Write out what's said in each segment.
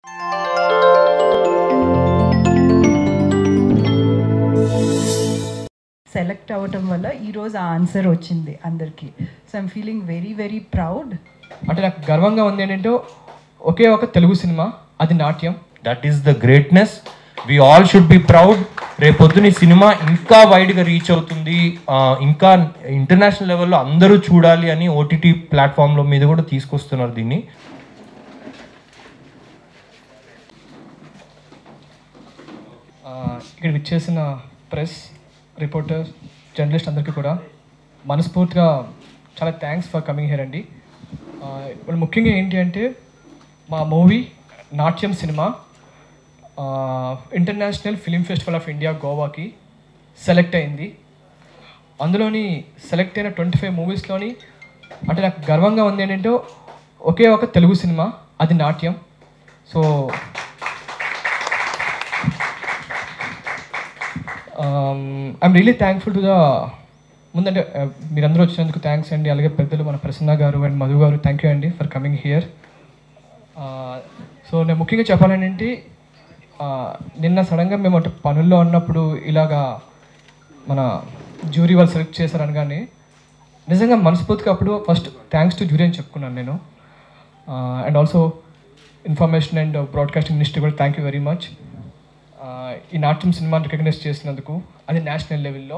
Select అవ్వటం వల్ల ఈరోజు ఆ ఆన్సర్ వచ్చింది అందరికీ so I'm feeling very very proud అంటే నాకు గర్వంగా ఉంది ఏంటంటే ఒకే ఒక తెలుగు సినిమా అది Natyam that is the greatness we all should be proud రేపొద్దున ఈ సినిమా ఇంకా వైడ్గా రీచ్ అవుతుంది ఆ, ఇంకా ఇంటర్నేషనల్ లెవెల్లో అందరూ చూడాలి అని ఓటీటీ ప్లాట్ఫామ్ల మీద కూడా తీసుకొస్తున్నారు దీన్ని ఆ, ఇక్కడ విచ్చేసిన ప్రెస్ రిపోర్టర్ జర్నలిస్ట్ అందరికీ కూడా మనస్ఫూర్తిగా చాలా థ్యాంక్స్ ఫర్ కమింగ్ హియర్ అండి ఆ, ఇప్పుడు ముఖ్యంగా ఏంటి అంటే మా మూవీ నాట్యం సినిమా ఆ, international film festival of India గోవాకి సెలెక్ట్ అయింది అందులోని సెలెక్ట్ అయిన ట్వంటీ ఫైవ్ మూవీస్లోని అంటే నాకు గర్వంగా ఉంది ఏంటంటే ఒకే ఒక తెలుగు సినిమా అది Natyam so I'm really thankful to the ముందంటే uh, మీరందరూ వచ్చినందుకు థ్యాంక్స్ అండి అలాగే పెద్దలు మన ప్రసన్న గారు అండ్ మధు గారు థ్యాంక్ యూ అండి ఫర్ కమింగ్ హియర్ సో నేను ముఖ్యంగా చెప్పాలంటే నిన్న సడన్గా మేము అటు పనుల్లో ఉన్నప్పుడు ఇలాగా మన జ్యూరీ వాళ్ళు సెలెక్ట్ చేశారు అనగానే నిజంగా మనస్ఫూర్తిగా అప్పుడు ఫస్ట్ థ్యాంక్స్ టు జ్యూరీ అని చెప్పుకున్నాను నేను and also information and broadcasting ministry కూడా థ్యాంక్ యూ వెరీ మచ్ ఈ నాట్యం సినిమాని రికగ్నైజ్ చేసినందుకు అది నేషనల్ లెవెల్లో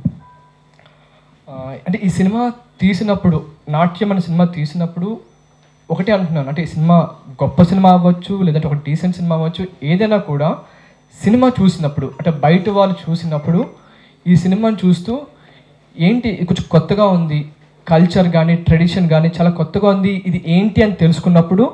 అంటే ఈ సినిమా తీసినప్పుడు నాట్యం అనే సినిమా తీసినప్పుడు ఒకటే అంటున్నాను అంటే ఈ సినిమా గొప్ప సినిమా అవ్వచ్చు లేదంటే ఒక డీసెంట్ సినిమా అవ్వచ్చు ఏదైనా కూడా సినిమా చూసినప్పుడు అంటే బయట వాళ్ళు చూసినప్పుడు ఈ సినిమాని చూస్తూ ఏంటి ఇది కొంచెం కొత్తగా ఉంది కల్చర్ కానీ ట్రెడిషన్ కానీ చాలా కొత్తగా ఉంది ఇది ఏంటి అని తెలుసుకున్నప్పుడు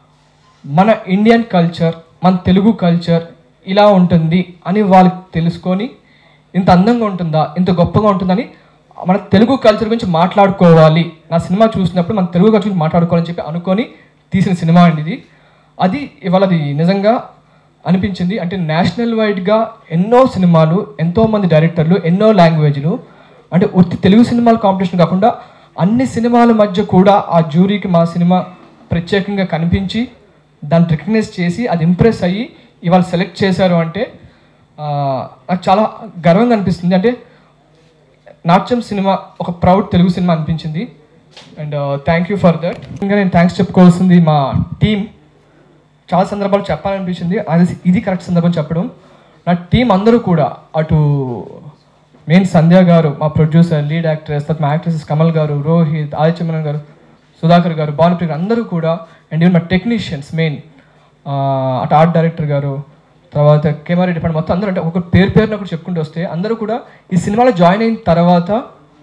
మన ఇండియన్ కల్చర్ మన తెలుగు కల్చర్ ఇలా ఉంటుంది అని వాళ్ళకి తెలుసుకొని ఇంత అందంగా ఉంటుందా ఇంత గొప్పగా ఉంటుందని మన తెలుగు కల్చర్ గురించి మాట్లాడుకోవాలి నా సినిమా చూసినప్పుడు మన తెలుగు కల్చర్ గురించి మాట్లాడుకోవాలని చెప్పి అనుకొని తీసిన సినిమా అండి ఇది అది ఇవాళ అది నిజంగా అనిపించింది అంటే నేషనల్ వైడ్గా ఎన్నో సినిమాలు ఎంతో మంది డైరెక్టర్లు ఎన్నో లాంగ్వేజ్లు అంటే ఉత్తి తెలుగు సినిమాల కాంపిటీషన్ కాకుండా అన్ని సినిమాల మధ్య కూడా ఆ జ్యూరీకి మా సినిమా ప్రత్యేకంగా కనిపించి దాన్ని రికగ్నైజ్ చేసి అది ఇంప్రెస్ అయ్యి ఇవాళ సెలెక్ట్ చేశారు అంటే ఆ, నాకు చాలా గర్వంగా అనిపిస్తుంది అంటే నాట్యం సినిమా ఒక ప్రౌడ్ తెలుగు సినిమా అనిపించింది and thank you for that ఇంకా నేను థ్యాంక్స్ చెప్పుకోవాల్సింది మా టీం చాలా సందర్భాలు చెప్పాలనిపించింది అది ఇది కరెక్ట్ సందర్భం చెప్పడం నా టీం అందరూ కూడా అటు మెయిన్ సంధ్య గారు మా ప్రొడ్యూసర్ లీడ్ యాక్ట్రెస్ తర్వాత మా యాక్ట్రెసెస్ కమల్ గారు రోహిత్ ఆదిత్యమన్ గారు సుధాకర్ గారు భానుప్రియ అందరూ కూడా అండ్ ఈవెన్ మా టెక్నీషియన్స్ మెయిన్ అటు ఆర్ట్ డైరెక్టర్ గారు తర్వాత కెమెరా డిపార్ట్మెంట్ మొత్తం అందరూ అంటే ఒక పేరు పేరున ఒకటి చెప్పుకుంటూ వస్తే అందరూ కూడా ఈ సినిమాలో జాయిన్ అయిన తర్వాత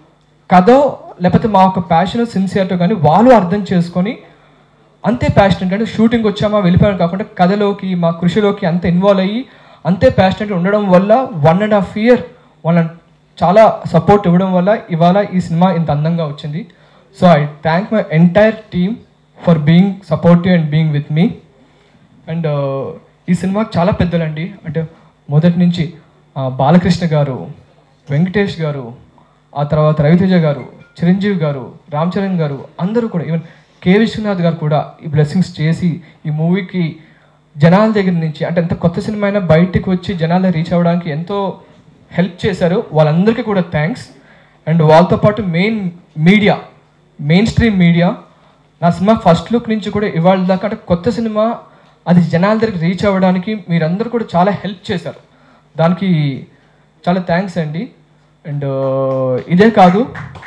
కథ లేకపోతే మా యొక్క ప్యాషన్ సిన్సియర్తో కానీ వాళ్ళు అర్థం చేసుకొని అంతే ప్యాషనెట్ అంటే షూటింగ్ వచ్చామా వెళ్ళిపోయాం కాకుండా కథలోకి మా కృషిలోకి అంత ఇన్వాల్వ్ అయ్యి అంతే ప్యాషనెట్ ఉండడం వల్ల వన్ అండ్ హాఫ్ ఇయర్ వాళ్ళ చాలా సపోర్ట్ ఇవ్వడం వల్ల ఇవాళ ఈ సినిమా ఇంత అందంగా వచ్చింది so I thank my entire team for being supportive and being with me and ఈ సినిమా చాలా పెద్దలండి అంటే మొదటి నుంచి ఆ, బాలకృష్ణ గారు వెంకటేష్ గారు ఆ తర్వాత రవితేజ గారు చిరంజీవి గారు రామ్ చరణ్ గారు అందరూ కూడా ఈవెన్ కే విశ్వనాథ్ గారు కూడా ఈ బ్లెస్సింగ్స్ చేసి ఈ మూవీకి జనాల దగ్గర నుంచి అంటే ఎంత కొత్త సినిమా అయినా బయటికి వచ్చి జనాల రీచ్ అవ్వడానికి ఎంతో హెల్ప్ చేశారు వాళ్ళందరికీ కూడా థ్యాంక్స్ అండ్ వాళ్ళతో పాటు main media mainstream media నా సినిమా ఫస్ట్ లుక్ నుంచి కూడా ఇవాళ దాకా అంటే కొత్త సినిమా అది జనాల దగ్గరికి రీచ్ అవ్వడానికి మీరందరూ కూడా చాలా హెల్ప్ చేశారు దానికి చాలా థ్యాంక్స్ అండి అండ్ ఇదే కాదు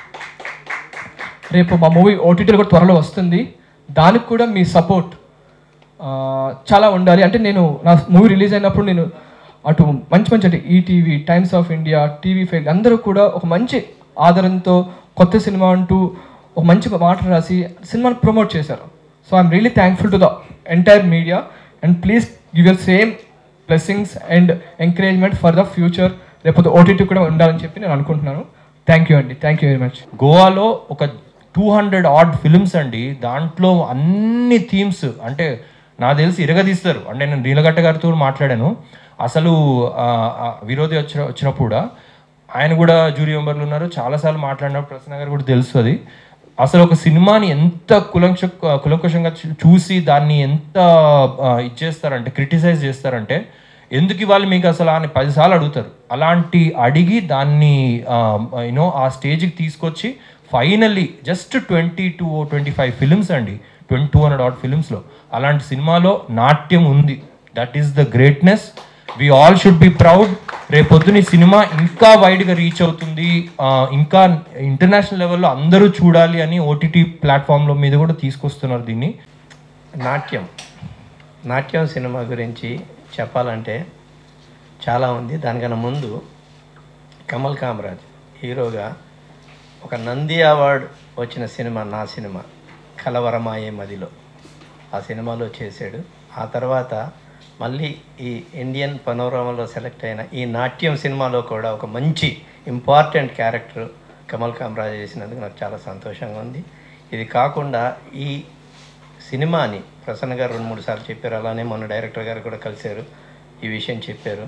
రేపు మా మూవీ ఓటీటీలో కూడా త్వరలో వస్తుంది దానికి కూడా మీ సపోర్ట్ చాలా ఉండాలి అంటే నేను నా మూవీ రిలీజ్ అయినప్పుడు నేను అటు మంచి మంచి అంటే ETV Times of India TV five అందరూ కూడా ఒక మంచి ఆదరణతో కొత్త సినిమా అంటూ ఒక మంచి మాట రాసి సినిమాని ప్రమోట్ చేశారు so I'm really thankful to the entire media and please give your same blessings and encouragement for the future రేపు ఓటీటీ కూడా ఉండాలని చెప్పి నేను అనుకుంటున్నాను థ్యాంక్ యూ అండి థ్యాంక్ యూ వెరీ మచ్ గోవాలో ఒక టూ హండ్రెడ్ ఆడ్ ఫిల్మ్స్ అండి దాంట్లో అన్ని థీమ్స్ అంటే నాకు తెలిసి ఇరగదీస్తారు అంటే నేను నీలగట్ట గారితో కూడా మాట్లాడాను అసలు ఆ, ఆ విరోధి వచ్చిన వచ్చినప్పుడు కూడా ఆయన కూడా జూరీ మెంబర్లు ఉన్నారు చాలాసార్లు మాట్లాడినప్పుడు ప్రసన్న గారు కూడా తెలుసు అది అసలు ఒక సినిమాని ఎంత కులంశ కులంకుశంగా చూ- చూసి దాన్ని ఎంత ఆ, ఇచ్చేస్తారంటే క్రిటిసైజ్ చేస్తారంటే ఎందుకు ఇవ్వాలి మీకు అసలు అని పదిసార్లు అడుగుతారు అలాంటి అడిగి దాన్ని యూనో ఆ స్టేజ్కి తీసుకొచ్చి finally just twenty two twenty five films అండి ట్వంటీ టూ హండ్రెడ్ ఆట్ ఫిలిమ్స్లో అలాంటి సినిమాలో నాట్యం ఉంది that is the greatness we all should be proud రేపొద్దున ఈ సినిమా ఇంకా వైడ్గా రీచ్ అవుతుంది ఆ, ఇంకా ఇంటర్నేషనల్ లెవెల్లో అందరూ చూడాలి అని ఓటీటీ ప్లాట్ఫామ్ల మీద కూడా తీసుకొస్తున్నారు దీన్ని నాట్యం నాట్యం సినిమా గురించి చెప్పాలంటే చాలా ఉంది దానికన్నా ముందు కమల్ కామరాజ్ హీరోగా ఒక నంది అవార్డ్ వచ్చిన సినిమా నా సినిమా కలవరమాయే మదిలో ఆ సినిమాలో చేశాడు ఆ తర్వాత మళ్ళీ ఈ ఇండియన్ పనోరమాలో సెలెక్ట్ అయిన ఈ నాట్యం సినిమాలో కూడా ఒక మంచి ఇంపార్టెంట్ క్యారెక్టర్ కమల్ కామరాజ్ చేసినందుకు నాకు చాలా సంతోషంగా ఉంది ఇది కాకుండా ఈ సినిమాని ప్రసన్న గారు రెండు మూడు సార్లు చెప్పారు అలానే మొన్న డైరెక్టర్ గారు కూడా కలిశారు ఈ విషయం చెప్పారు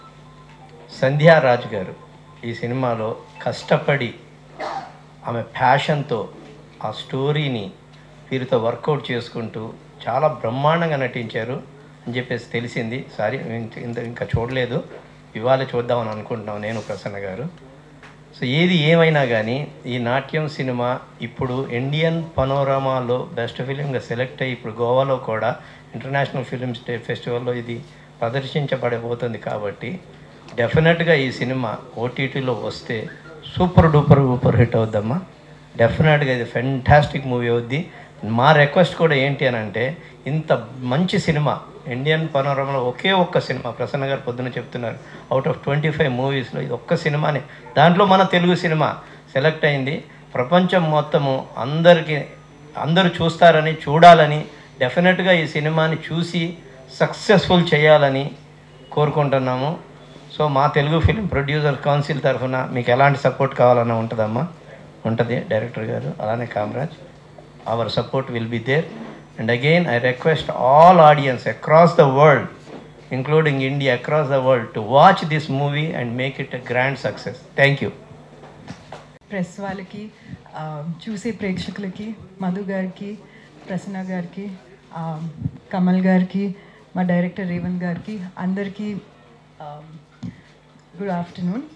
సంధ్యారాజ్ గారు ఈ సినిమాలో కష్టపడి ఆమె ప్యాషన్తో ఆ స్టోరీని వీరితో వర్కౌట్ చేసుకుంటూ చాలా బ్రహ్మాండంగా నటించారు అని చెప్పేసి తెలిసింది సారీ ఇంత- ఇంత ఇంకా చూడలేదు ఇవాళ చూద్దామని అనుకుంటున్నాం నేను ప్రసన్న గారు సో ఏది ఏమైనా కానీ ఈ నాట్యం సినిమా ఇప్పుడు ఇండియన్ పనోరమాలో బెస్ట్ ఫిలింగా సెలెక్ట్ అయ్యి ఇప్పుడు గోవాలో కూడా ఇంటర్నేషనల్ ఫిలిం స్టే ఫెస్టివల్లో ఇది ప్రదర్శించబడబోతుంది కాబట్టి డెఫినెట్గా ఈ సినిమా ఓటీటీలో వస్తే సూపర్ డూపర్ సూపర్ హిట్ అవుద్దమ్మా డెఫినెట్గా ఇది ఫెంటాస్టిక్ మూవీ అవుద్ది మా రిక్వెస్ట్ కూడా ఏంటి అని అంటే ఇంత మంచి సినిమా ఇండియన్ పనోరమలో ఒకే ఒక్క సినిమా ప్రసన్న గారు పొద్దున చెప్తున్నారు అవుట్ ఆఫ్ ట్వంటీ ఫైవ్ మూవీస్లో ఇది ఒక్క సినిమానే దాంట్లో మన తెలుగు సినిమా సెలెక్ట్ అయింది ప్రపంచం మొత్తము అందరికీ అందరూ చూస్తారని చూడాలని డెఫినెట్గా ఈ సినిమాని చూసి సక్సెస్ఫుల్ చేయాలని కోరుకుంటున్నాము సో మా తెలుగు ఫిలిం ప్రొడ్యూసర్ కౌన్సిల్ తరఫున మీకు ఎలాంటి సపోర్ట్ కావాలన్నా ఉంటుందమ్మా ఉంటుంది డైరెక్టర్ గారు అలానే Kamaraj our support will be there. And again, I request all audience across the world, including India, across the world, to watch this movie and make it a grand success. Thank you. Press వాళ్ళకి ఆ, చూసే ప్రేక్షకులకి మధు గారికి ప్రసన్న గారికి ఆ, కమల్ గారికి మా director Revanth గారికి అందరికీ గుడ్ ఆఫ్టర్నూన్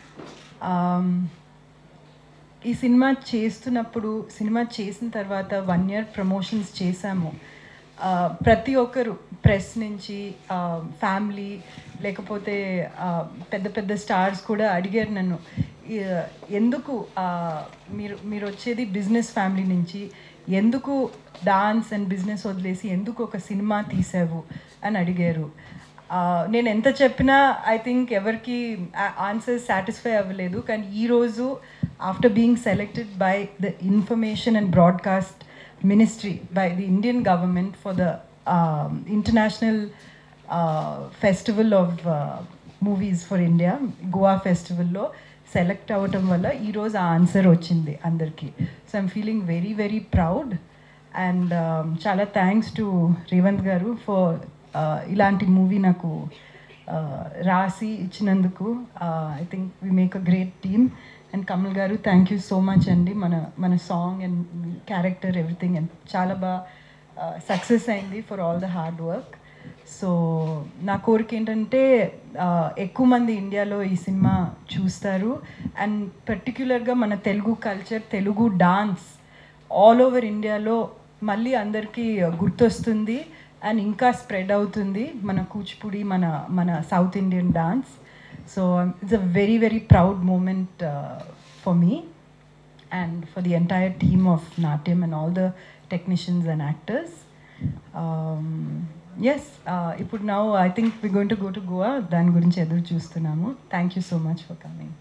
ఈ సినిమా చేస్తున్నప్పుడు సినిమా చేసిన తర్వాత వన్ ఇయర్ ప్రమోషన్స్ చేశాము ఆ, ప్రతి ఒక్కరు ప్రెస్ నుంచి ఫ్యామిలీ లేకపోతే ఆ, పెద్ద పెద్ద స్టార్స్ కూడా అడిగారు నన్ను "ఈ, ఎందుకు ఆ, మీరు మీరు వచ్చేది బిజినెస్ ఫ్యామిలీ నుంచి ఎందుకు డాన్స్ అండ్ బిజినెస్ వదిలేసి ఎందుకు ఒక సినిమా తీసావు అని అడిగారు ఆ, నేను ఎంత చెప్పినా ఐ థింక్ ఎవరికి ఆన్సర్ సాటిస్ఫై అవ్వలేదు కానీ ఈరోజు after being selected by the information and broadcast ministry by the Indian government for the international festival of movies for India Goa ఫెస్టివల్లో సెలెక్ట్ అవ్వటం వల్ల ఈరోజు ఆ ఆన్సర్ వచ్చింది అందరికీ so I'm feeling very very proud and చాలా థ్యాంక్స్ టు రేవంత్ గారు for ఇలాంటి మూవీ నాకు uh, రాసి ఇచ్చినందుకు I think we make a great team and Kamal గారు థ్యాంక్ యూ సో మచ్ అండి మన మన song and character everything and చాలా బాగా సక్సెస్ అయింది for all the hard work so నా కోరిక ఏంటంటే ఆ, ఎక్కువ మంది ఇండియాలో ఈ సినిమా చూస్తారు అండ్ పర్టిక్యులర్గా మన Telugu culture Telugu dance all over ఇండియాలో మళ్ళీ అందరికీ గుర్తొస్తుంది అండ్ ఇంకా స్ప్రెడ్ అవుతుంది మన కూచిపూడి మన మన south Indian dance so it's a very very proud moment for me and for the entire team of Natyam and all the technicians and actors. Um, yes, uh, ఇప్పుడు now I think we're going to go to Goa. దాని గురించి ఎదురు చూస్తున్నాము thank you so much for coming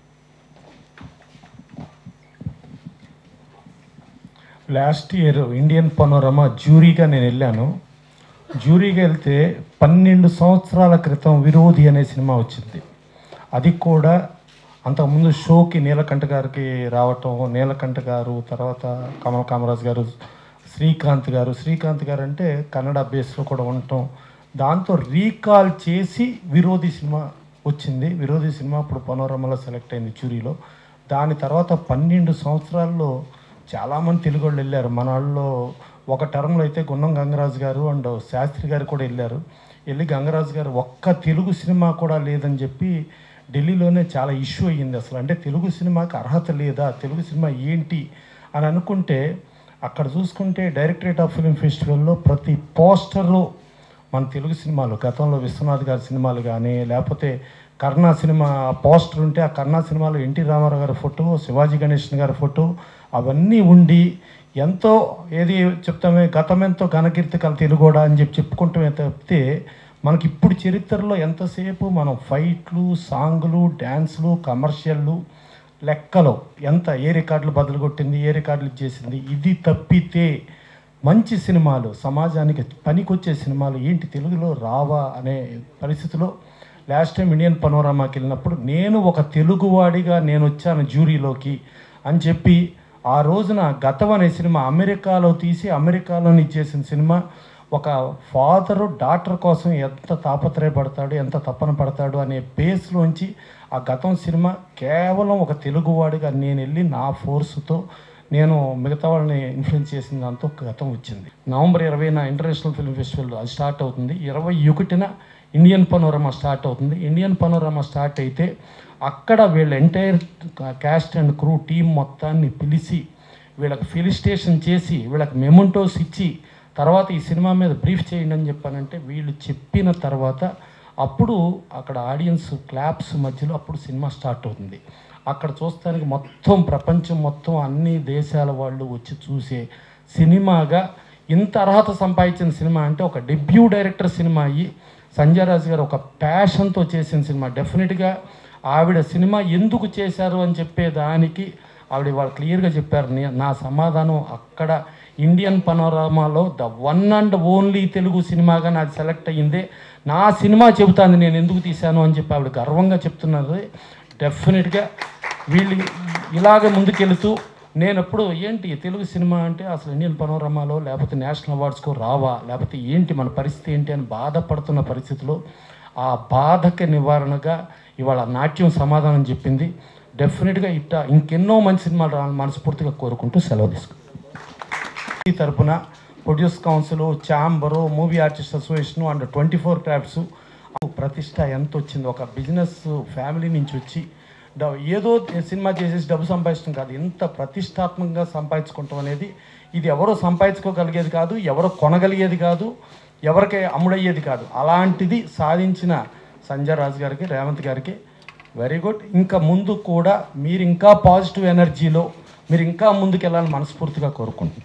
last year Indian panorama జ్యూరీగా నేను వెళ్ళాను జ్యూరీగా వెళ్తే పన్నెండు సంవత్సరాల క్రితం విరోధి అనే సినిమా వచ్చింది అది కూడా అంతకుముందు షోకి నీలకంఠ గారికి రావటం నీలకంఠ గారు తర్వాత కమల్ కామరాజ్ గారు శ్రీకాంత్ గారు శ్రీకాంత్ గారు అంటే కన్నడ బేస్లో కూడా ఉండటం దాంతో రీకాల్ చేసి విరోధి సినిమా వచ్చింది విరోధి సినిమా ఇప్పుడు పనోరమలో సెలెక్ట్ అయింది జ్యూరీలో దాని తర్వాత పన్నెండు సంవత్సరాల్లో చాలామంది తెలుగు వాళ్ళు వెళ్ళారు మన వాళ్ళు ఒక టర్మ్లో అయితే గున్నం గంగరాజు గారు అండ్ శాస్త్రి గారు కూడా వెళ్ళారు వెళ్ళి గంగరాజు గారు ఒక్క తెలుగు సినిమా కూడా లేదని చెప్పి ఢిల్లీలోనే చాలా ఇష్యూ అయ్యింది అసలు అంటే తెలుగు సినిమాకి అర్హత లేదా తెలుగు సినిమా ఏంటి అని అనుకుంటే అక్కడ చూసుకుంటే డైరెక్టరేట్ ఆఫ్ ఫిల్మ్ ఫెస్టివల్లో ప్రతి పోస్టరు మన తెలుగు సినిమాలు గతంలో విశ్వనాథ్ గారి సినిమాలు కానీ లేకపోతే కర్ణా సినిమా పోస్టర్ ఉంటే ఆ కర్ణా సినిమాలో ఎన్టీ రామారావు గారి ఫోటో శివాజీ గణేషన్ గారి ఫోటో అవన్నీ ఉండి ఎంతో ఏది చెప్తామే గతమెంతో ఘనకీర్తి కల తెలుగోడా అని చెప్పి చెప్పుకుంటామే తప్పితే మనకి ఇప్పుడు చరిత్రలో ఎంతసేపు మనం ఫైట్లు సాంగులు డ్యాన్సులు కమర్షియల్లు లెక్కలో ఎంత ఏ రికార్డులు బదులు కొట్టింది ఏ రికార్డులు చేసింది ఇది తప్పితే మంచి సినిమాలు సమాజానికి పనికొచ్చే సినిమాలు ఏంటి తెలుగులో రావా అనే పరిస్థితిలో లాస్ట్ టైం ఇండియన్ పనోరామాకి వెళ్ళినప్పుడు నేను ఒక తెలుగువాడిగా నేను వచ్చాను జ్యూరీలోకి అని చెప్పి ఆ రోజున గతం అనే సినిమా అమెరికాలో తీసి అమెరికాలో ఇచ్చేసిన సినిమా ఒక ఫాదరు డాక్టర్ కోసం ఎంత తాపత్రయపడతాడు ఎంత తపన పడతాడు అనే బేస్లోంచి ఆ గతం సినిమా కేవలం ఒక తెలుగువాడిగా నేను వెళ్ళి నా ఫోర్స్తో నేను మిగతా వాళ్ళని ఇన్ఫ్లుయెన్స్ చేసిన దాంతో ఒక గతం వచ్చింది నవంబర్ ఇరవైన ఇంటర్నేషనల్ ఫిల్మ్ ఫెస్టివల్ అది స్టార్ట్ అవుతుంది ఇరవై ఒకటిన ఇండియన్ పనోరమా స్టార్ట్ అవుతుంది ఇండియన్ పనోరమా స్టార్ట్ అయితే అక్కడ వీళ్ళ entire cast and crew team మొత్తాన్ని పిలిచి వీళ్ళకి ఫెలిస్టేషన్ చేసి వీళ్ళకి మెమెంటోస్ ఇచ్చి తర్వాత ఈ సినిమా మీద బ్రీఫ్ చేయండి అని చెప్పానంటే వీళ్ళు చెప్పిన తర్వాత అప్పుడు అక్కడ ఆడియన్స్ క్లాప్స్ మధ్యలో అప్పుడు సినిమా స్టార్ట్ అవుతుంది అక్కడ చూస్తానికి మొత్తం ప్రపంచం మొత్తం అన్ని దేశాల వాళ్ళు వచ్చి చూసే సినిమాగా ఇంత అర్హత సంపాదించిన సినిమా అంటే ఒక డెబ్యూ డైరెక్టర్ సినిమా అయ్యి సంజయ్ రాజు గారు ఒక ప్యాషన్తో చేసిన సినిమా డెఫినెట్గా ఆవిడ సినిమా ఎందుకు చేశారు అని చెప్పే దానికి ఆవిడ వాళ్ళు క్లియర్గా చెప్పారు నే- నా సమాధానం అక్కడ ఇండియన్ పనోరామాలో the one and only Telugu సినిమాగా నాది సెలెక్ట్ అయ్యిందే నా సినిమా చెబుతాను నేను ఎందుకు తీశాను అని చెప్పి ఆవిడ గర్వంగా చెప్తున్నది డెఫినెట్గా వీళ్ళు ఇలాగే ముందుకెళ్తూ నేను ఎప్పుడు ఏంటి తెలుగు సినిమా అంటే అసలు ఇండియన్ పనోరమాలో లేకపోతే నేషనల్ అవార్డ్స్కో రావా లేకపోతే ఏంటి మన పరిస్థితి ఏంటి అని బాధపడుతున్న పరిస్థితిలో ఆ బాధకి నివారణగా ఇవాళ నాట్యం సమాధానం చెప్పింది డెఫినెట్గా ఇట్ట ఇంకెన్నో మంచి సినిమాలు రావాలని మనస్ఫూర్తిగా కోరుకుంటూ సెలవు తీసుకుంటాను ఈ తరపున produce council chamber movie artist association and twenty four crafts ప్రతిష్ట ఎంత వచ్చింది ఒక బిజినెస్ ఫ్యామిలీ నుంచి వచ్చి డ- ఏదో సినిమా చేసేసి డబ్బు సంపాదించడం కాదు ఎంత ప్రతిష్టాత్మకంగా సంపాదించుకుంటాం అనేది ఇది ఎవరో సంపాదించుకోగలిగేది కాదు ఎవరో కొనగలిగేది కాదు ఎవరికి అమ్ముడయ్యేది కాదు అలాంటిది సాధించిన సంజయ్ రాజు గారికి రేవంత్ గారికి వెరీ గుడ్ ఇంకా ముందు కూడా మీరు ఇంకా పాజిటివ్ ఎనర్జీలో మీరు ఇంకా ముందుకు వెళ్ళాలని మనస్ఫూర్తిగా కోరుకుంటున్నాను